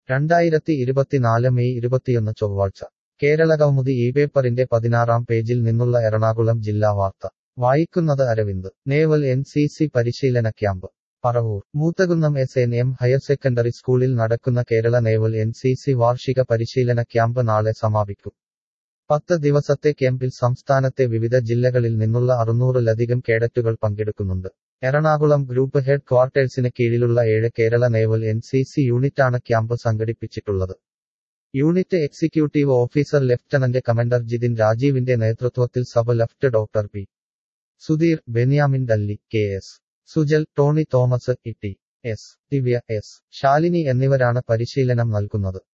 രണ്ടായിരത്തി ഇരുപത്തിനാല് മെയ് ഇരുപത്തിയൊന്ന് ചൊവ്വാഴ്ച കേരള കൗമുദി ഈ പേപ്പറിന്റെ പതിനാറാം പേജിൽ നിന്നുള്ള എറണാകുളം ജില്ലാ വാർത്ത വായിക്കുന്നത് Aravind naval N C C പരിശീലന camp Paravur Moothakunnam S N M higher secondary സ്കൂളിൽ നടക്കുന്ന Kerala naval N C C വാർഷിക പരിശീലന ക്യാമ്പ് നാളെ സമാപിക്കും പത്ത് ദിവസത്തെ ക്യാമ്പിൽ സംസ്ഥാനത്തെ വിവിധ ജില്ലകളിൽ നിന്നുള്ള അറുന്നൂറിലധികം കേഡറ്റുകൾ പങ്കെടുക്കുന്നുണ്ട് എറണാകുളം ഗ്രൂപ്പ് ഹെഡ് ക്വാർട്ടേഴ്സിന് കീഴിലുള്ള ഏഴ് Kerala naval N C C യൂണിറ്റാണ് ക്യാമ്പ് സംഘടിപ്പിച്ചിട്ടുള്ളത് unit executive officer lieutenant commander Jithin രാജീവിന്റെ നേതൃത്വത്തിൽ sub lieutenant doctor P Sudheer Benyamin Delly K S Sujal Tony Thomas E T S Divya S Shalini എന്നിവരാണ് പരിശീലനം നൽകുന്നത്